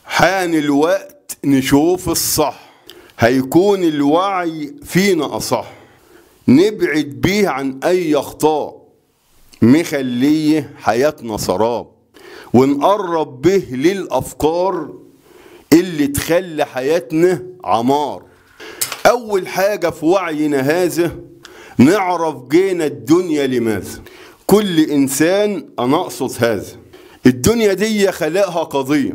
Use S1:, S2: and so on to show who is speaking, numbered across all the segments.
S1: حان الوقت نشوف الصح هيكون الوعي فينا أصح نبعد بيه عن أي أخطاء مخليه حياتنا سراب ونقرب به للأفكار اللي تخلي حياتنا عمار أول حاجة في وعينا هذا نعرف جينا الدنيا لماذا كل إنسان أنا أقصد هذا الدنيا دي خلقها قضية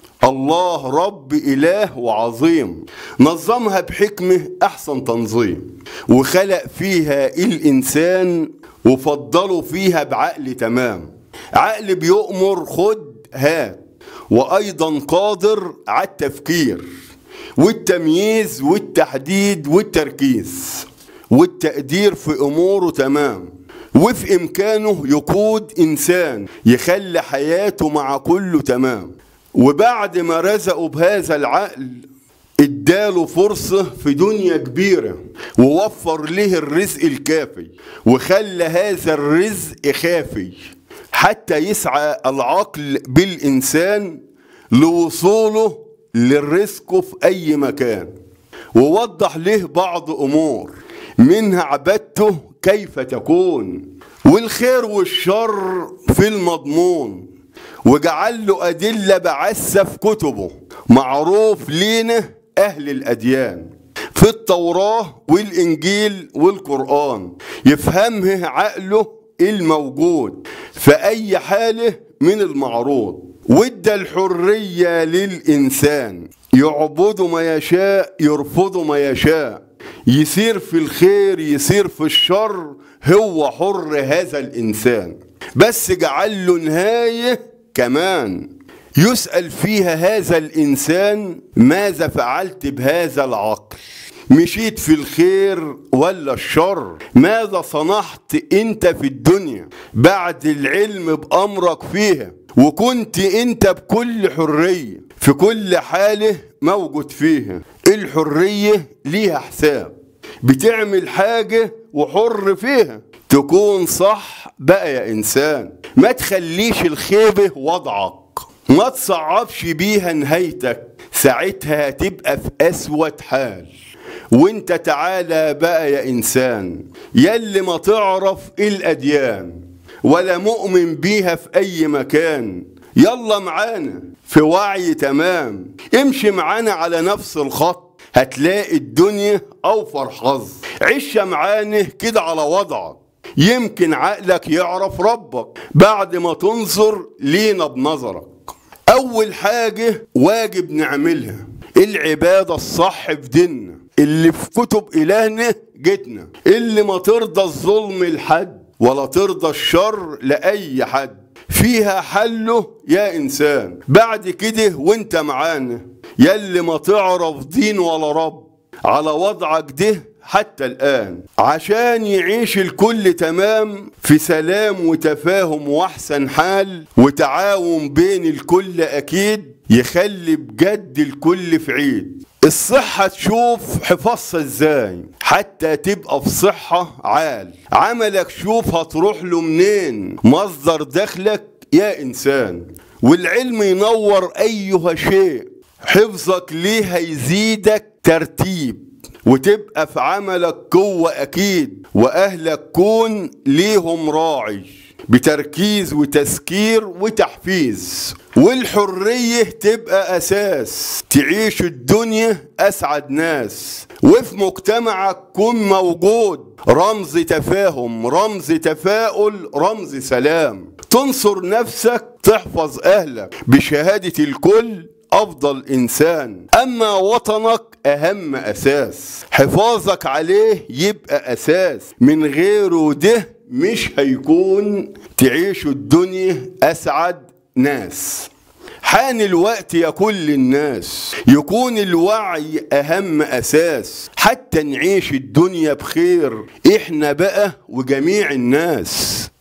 S1: الله رب إله وعظيم نظمها بحكمة أحسن تنظيم وخلق فيها الإنسان وفضله فيها بعقل تمام عقل بيؤمر خد هات وأيضا قادر على التفكير والتمييز والتحديد والتركيز والتقدير في أموره تمام وفي إمكانه يقود إنسان يخلي حياته مع كله تمام وبعد ما رزقه بهذا العقل اداله فرصة في دنيا كبيرة ووفر له الرزق الكافي وخلى هذا الرزق خافي حتى يسعى العقل بالإنسان لوصوله للرزق في أي مكان ووضح له بعض أمور منها عبادته كيف تكون والخير والشر في المضمون وجعل له أدلة بعثة في كتبه معروف لينا أهل الأديان في التوراة والإنجيل والقرآن يفهمه عقله الموجود في أي حالة من المعروض وادى الحرية للإنسان يعبد ما يشاء يرفض ما يشاء يسير في الخير يسير في الشر هو حر هذا الإنسان بس جعل له نهاية كمان يسأل فيها هذا الإنسان ماذا فعلت بهذا العقل مشيت في الخير ولا الشر ماذا صنعت انت في الدنيا بعد العلم بأمرك فيها وكنت انت بكل حرية في كل حالة موجود فيها الحرية ليها حساب بتعمل حاجة وحر فيها تكون صح بقى يا إنسان ما تخليش الخيبة وضعك ما تصعبش بيها نهايتك ساعتها هتبقى في أسود حال وانت تعالى بقى يا إنسان يلي ما تعرف الأديان ولا مؤمن بيها في أي مكان يلا معانا في وعي تمام امشي معانا على نفس الخط هتلاقي الدنيا أوفر حظ عيش معانا كده على وضعك يمكن عقلك يعرف ربك بعد ما تنظر لينا بنظرك أول حاجة واجب نعملها العبادة الصح في ديننا اللي في كتب إلهنا جتنا اللي ما ترضى الظلم لحد ولا ترضى الشر لأي حد فيها حله يا إنسان بعد كده وانت معانا يلي ما تعرف دين ولا رب على وضعك ده حتى الآن عشان يعيش الكل تمام في سلام وتفاهم وأحسن حال وتعاون بين الكل أكيد يخلي بجد الكل في عيد الصحة تشوف حفظها ازاي حتى تبقى في صحة عال عملك شوف هتروح له منين مصدر دخلك يا إنسان والعلم ينور أيها شيء حفظك ليه هيزيدك ترتيب وتبقى في عملك قوة أكيد وأهلك كون ليهم راعي بتركيز وتسكير وتحفيز والحرية تبقى أساس تعيش الدنيا أسعد ناس وفي مجتمعك كن موجود رمز تفاهم رمز تفاؤل رمز سلام تنصر نفسك تحفظ أهلك بشهادة الكل أفضل إنسان أما وطنك أهم أساس حفاظك عليه يبقى أساس من غيره ده مش هيكون تعيشوا الدنيا أسعد ناس حان الوقت يا كل الناس يكون الوعي أهم أساس حتى نعيش الدنيا بخير إحنا بقى وجميع الناس